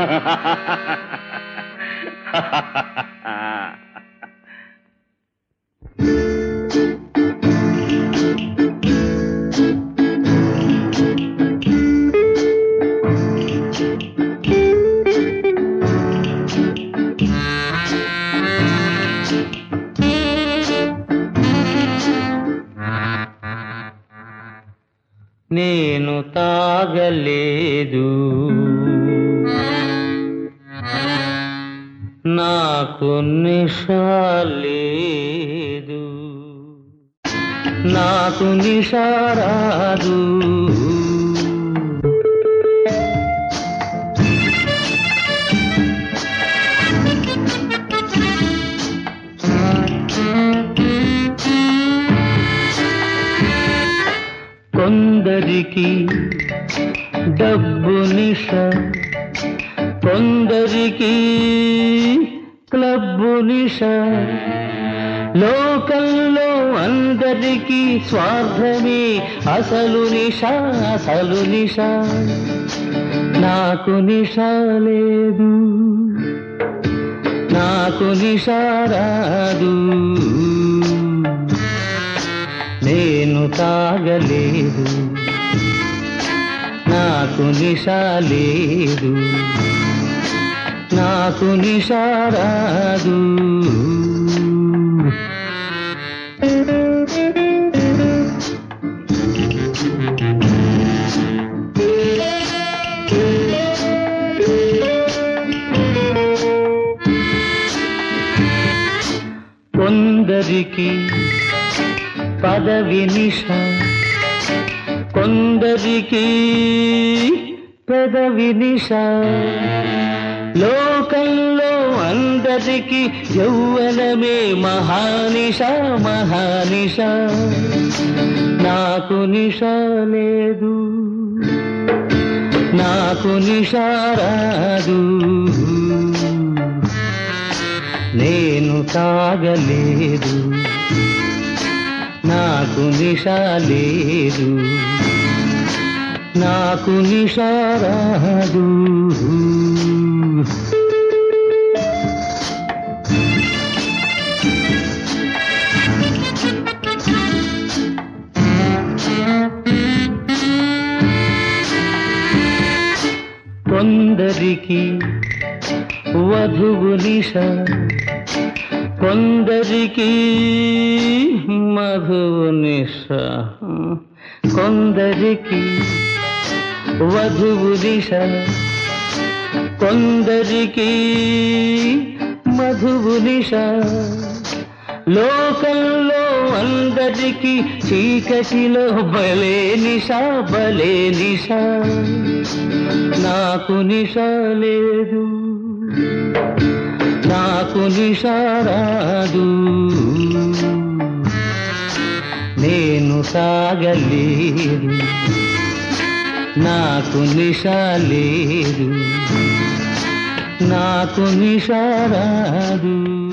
నేను తాగలేదు నాకు నిషాలేదు నాకు నిషారాదు కొందరికి డబ్బు నిష కొందరికి క్లబ్బు నిష లోకంలో అందరికీ స్వార్థమే అసలు నిష అసలు నిష నాకు నిష లేదు నాకు నిష రాదు నేను తాగలేదు నాకు నిష లేదు నాకు నిష రాదు కొందరికి పదవి నిష కొందరికి పెదవి నిష లోకంలో అందరికి యౌవనమే మహానిష మహానిష నాకు నిష లేదు నాకు నిష రాదు నేను తాగలేదు నాకు నిష లేదు నాకు నిష రాదు కొందరికి వధువు నిష కొందరికి మధువు నిష కొందరికి వధువు నిష కొందరికి మధువు నిష లోకంలో అందరికి చీకటిలో బలే నిష బలే నిష నాకు నిష లేదు నాకు నిష రాదు నేను సాగలేదు నాకు నిష లేదు నాకు నిష రాదు